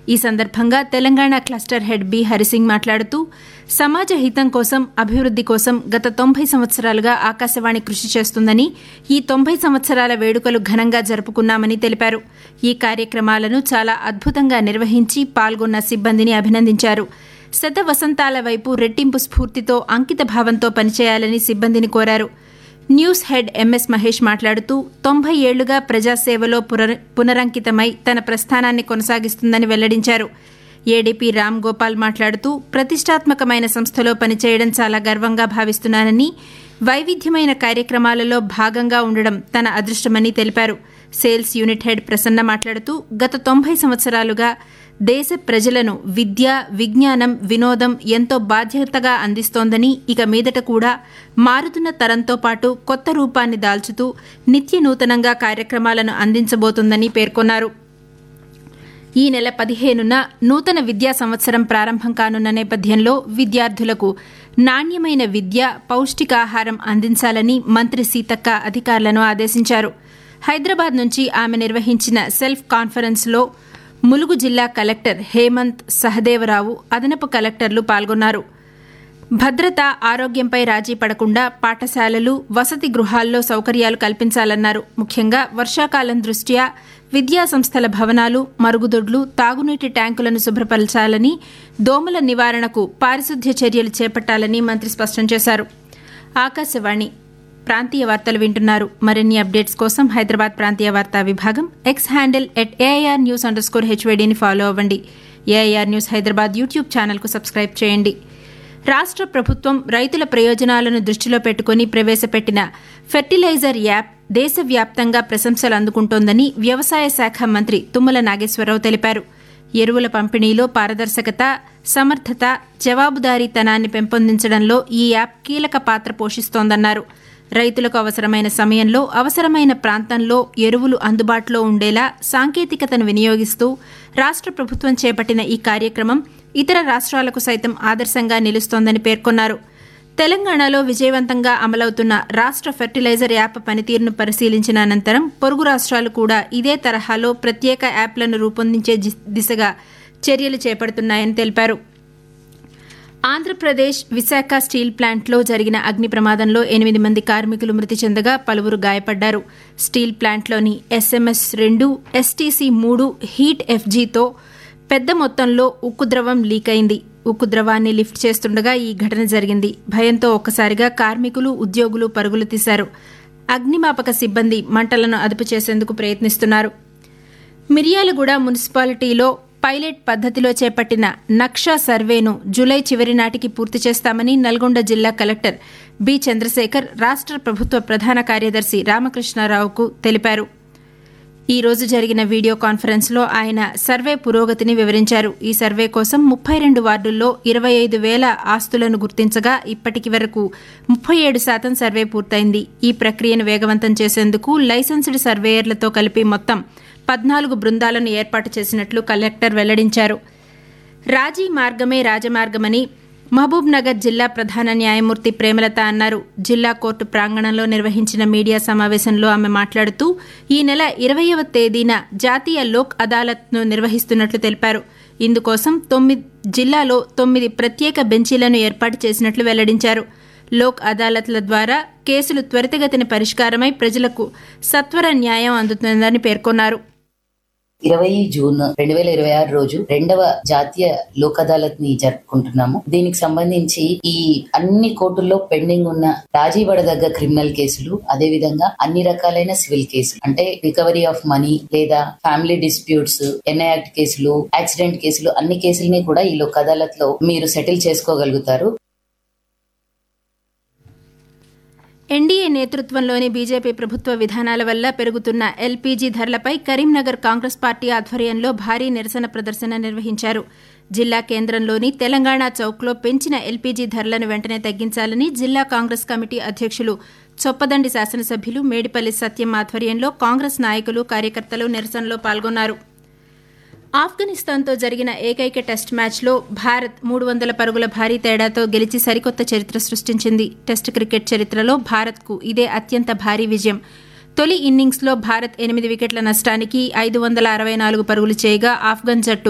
ఈ సందర్భంగా Telangana cluster head B Harisingh మాట్లాడుతూ సమాజ హితం కోసం అభివృద్ది కోసం గత తొంభై సంవత్సరాలుగా ఆకాశవాణి కృషి చేస్తుందని ఈ తొంభై సంవత్సరాల వేడుకలు ఘనంగా జరుపుకున్నామని తెలిపారు ఈ కార్యక్రమాలను చాలా అద్భుతంగా నిర్వహించి పాల్గొన్న సిబ్బందిని అభినందించారు శత వసంతాల వైపు రెట్టింపు స్ఫూర్తితో అంకిత భావంతో పనిచేయాలని సిబ్బందిని కోరారు న్యూస్ హెడ్ ఎంఎస్ మహేష్ మాట్లాడుతూ తొంభై ఏళ్లుగా ప్రజాసేవలో పునరంకితమై తన ప్రస్థానాన్ని కొనసాగిస్తుందని వెల్లడించారు ఏడీపీ రామ్ గోపాల్ మాట్లాడుతూ ప్రతిష్టాత్మకమైన సంస్థలో పనిచేయడం చాలా గర్వంగా భావిస్తున్నానని వైవిధ్యమైన కార్యక్రమాలలో భాగంగా ఉండడం తన అదృష్టమని తెలిపారు సేల్స్ యూనిట్ హెడ్ ప్రసన్న మాట్లాడుతూ గత తొంభై సంవత్సరాలుగా దేశ ప్రజలను విద్య విజ్ఞానం వినోదం ఎంతో బాధ్యతగా అందిస్తోందని ఇక మీదట కూడా మారుతున్న తరంతో పాటు కొత్త రూపాన్ని దాల్చుతూ నిత్య నూతనంగా కార్యక్రమాలను అందించబోతోందని పేర్కొన్నారు ఈ నెల పదిహేనున నూతన విద్యా సంవత్సరం ప్రారంభం కానున్న నేపథ్యంలో విద్యార్థులకు నాణ్యమైన విద్య పౌష్టికాహారం అందించాలని మంత్రి సీతక్క అధికారులను ఆదేశించారు హైదరాబాద్ నుంచి ఆమె నిర్వహించిన సెల్ఫ్ కాన్ఫరెన్స్లో ములుగు జిల్లా కలెక్టర్ హేమంత్ సహదేవరావు అదనపు కలెక్టర్లు పాల్గొన్నారు భద్రత ఆరోగ్యంపై రాజీ పడకుండా పాఠశాలలు వసతి గృహాల్లో సౌకర్యాలు కల్పించాలన్నారు ముఖ్యంగా వర్షాకాలం దృష్ట్యా విద్యా సంస్థల భవనాలు మరుగుదొడ్లు తాగునీటి ట్యాంకులను శుభ్రపరచాలని దోమల నివారణకు పారిశుద్ధ్య చర్యలు చేపట్టాలని మంత్రి స్పష్టం చేశారు ఆకాశవాణి ప్రాంతీయ వార్తలు వింటున్నారు మరిన్ని అప్డేట్స్ కోసం హైదరాబాద్ ప్రాంతీయ వార్తా విభాగం X handle at AIR news underscore హెచ్వేడీని ఫాలో అవ్వండి ఏఐఆర్ న్యూస్ హైదరాబాద్ యూట్యూబ్ ఛానల్కు సబ్స్క్రైబ్ చేయండి రాష్ట్ర ప్రభుత్వం రైతుల ప్రయోజనాలను దృష్టిలో పెట్టుకుని ప్రవేశపెట్టిన ఫెర్టిలైజర్ యాప్ దేశవ్యాప్తంగా ప్రశంసలు అందుకుంటోందని వ్యవసాయ శాఖ మంత్రి తుమ్మల నాగేశ్వరరావు తెలిపారు ఎరువుల పంపిణీలో పారదర్శకత సమర్థత జవాబుదారీతనాన్ని పెంపొందించడంలో ఈ యాప్ కీలక పాత్ర పోషిస్తోందన్నారు రైతులకు అవసరమైన సమయంలో అవసరమైన ప్రాంతంలో ఎరువులు అందుబాటులో ఉండేలా సాంకేతికతను వినియోగిస్తూ రాష్ట్ర ప్రభుత్వం చేపట్టిన ఈ కార్యక్రమం ఇతర రాష్ట్రాలకు సైతం ఆదర్శంగా నిలుస్తోందని పేర్కొన్నారు తెలంగాణలో విజయవంతంగా అమలవుతున్న రాష్ట్ర ఫెర్టిలైజర్ యాప్ పనితీరును పరిశీలించిన అనంతరం పొరుగు రాష్ట్రాలు కూడా ఇదే తరహాలో ప్రత్యేక యాప్లను రూపొందించే దిశగా చర్యలు చేపడుతున్నాయని తెలిపారు ఆంధ్రప్రదేశ్ విశాఖ స్టీల్ ప్లాంట్లో జరిగిన అగ్ని ప్రమాదంలో ఎనిమిది మంది కార్మికులు మృతి చెందగా పలువురు గాయపడ్డారు స్టీల్ ప్లాంట్లోని ఎస్ఎంఎస్ రెండు ఎస్టీసీ మూడు హీట్ ఎఫ్జీతో పెద్ద మొత్తంలో ఉక్కు ద్రవం లీక్ అయింది ఉక్కు ద్రవాన్ని లిఫ్ట్ చేస్తుండగా ఈ ఘటన జరిగింది భయంతో ఒక్కసారిగా కార్మికులు ఉద్యోగులు పరుగులు తీశారు అగ్నిమాపక సిబ్బంది మంటలను అదుపు చేసేందుకు ప్రయత్నిస్తున్నారు మిర్యాలగూడ మున్సిపాలిటీలో పైలట్ పద్దతిలో చేపట్టిన నక్షా సర్వేను జులై చివరి నాటికి పూర్తి చేస్తామని నల్గొండ జిల్లా కలెక్టర్ బి చంద్రశేఖర్ రాష్ట్ర ప్రభుత్వ ప్రధాన కార్యదర్శి రామకృష్ణారావుకు తెలిపారు ఈ రోజు జరిగిన వీడియో కాన్ఫరెన్స్లో ఆయన సర్వే పురోగతిని వివరించారు ఈ సర్వే కోసం ముప్పై రెండు వార్డుల్లో ఇరవై ఐదు వేల ఆస్తులను గుర్తించగా ఇప్పటికి వరకు ముప్పై ఏడు శాతం సర్వే పూర్తయింది ఈ ప్రక్రియను వేగవంతం చేసేందుకు లైసెన్స్డ్ సర్వేయర్లతో కలిపి మొత్తం పద్నాలుగు బృందాలను ఏర్పాటు చేసినట్లు కలెక్టర్ వెల్లడించారు రాజీ మార్గమే రాజమార్గమని మహబూబ్ నగర్ జిల్లా ప్రధాన న్యాయమూర్తి ప్రేమలత అన్నారు జిల్లా కోర్టు ప్రాంగణంలో నిర్వహించిన మీడియా సమావేశంలో ఆమె మాట్లాడుతూ ఈ నెల ఇరవయవ తేదీన జాతీయ లోక్ అదాలత్ను నిర్వహిస్తున్నట్లు తెలిపారు ఇందుకోసం తొమ్మిది జిల్లాలో తొమ్మిది ప్రత్యేక బెంచీలను ఏర్పాటు చేసినట్లు వెల్లడించారు లోక్ అదాలత్ల ద్వారా కేసులు త్వరితగతిన పరిష్కారమై ప్రజలకు సత్వర న్యాయం అందుతుందని పేర్కొన్నారు ఇరవై జూన్ రెండు వేల ఇరవై ఆరు రోజు రెండవ జాతీయ లోక్ అదాలత్ ని జరుపుకుంటున్నాము దీనికి సంబంధించి ఈ అన్ని కోర్టుల్లో పెండింగ్ ఉన్న రాజీ పడదగ్గ క్రిమినల్ కేసులు అదే విధంగా అన్ని రకాలైన సివిల్ కేసులు అంటే రికవరీ ఆఫ్ మనీ లేదా ఫ్యామిలీ డిస్ప్యూట్స్ ఎన్ఐ యాక్ట్ కేసులు యాక్సిడెంట్ కేసులు అన్ని కేసుల్ని కూడా ఈ లోక్ అదాలత్ లో మీరు సెటిల్ చేసుకోగలుగుతారు ఎన్డీఏ నేతృత్వంలోని బీజేపీ ప్రభుత్వ విధానాల వల్ల పెరుగుతున్న ఎల్పీజీ ధరలపై కరీంనగర్ కాంగ్రెస్ పార్టీ ఆధ్వర్యంలో భారీ నిరసన ప్రదర్శన నిర్వహించారు జిల్లా కేంద్రంలోని తెలంగాణ చౌక్లో పెంచిన ఎల్పీజీ ధరలను వెంటనే తగ్గించాలని జిల్లా కాంగ్రెస్ కమిటీ అధ్యక్షులు చొప్పదండి శాసనసభ్యులు మేడిపల్లి సత్యం ఆధ్వర్యంలో కాంగ్రెస్ నాయకులు కార్యకర్తలు నిరసనలో పాల్గొన్నారు ఆఫ్ఘనిస్తాన్తో జరిగిన ఏకైక టెస్ట్ మ్యాచ్లో భారత్ మూడు వందల పరుగుల భారీ తేడాతో గెలిచి సరికొత్త చరిత్ర సృష్టించింది టెస్ట్ క్రికెట్ చరిత్రలో భారత్కు ఇదే అత్యంత భారీ విజయం తొలి ఇన్నింగ్స్లో భారత్ ఎనిమిది వికెట్ల నష్టానికి ఐదు వందల అరవై నాలుగు పరుగులు చేయగా ఆఫ్ఘన్ జట్టు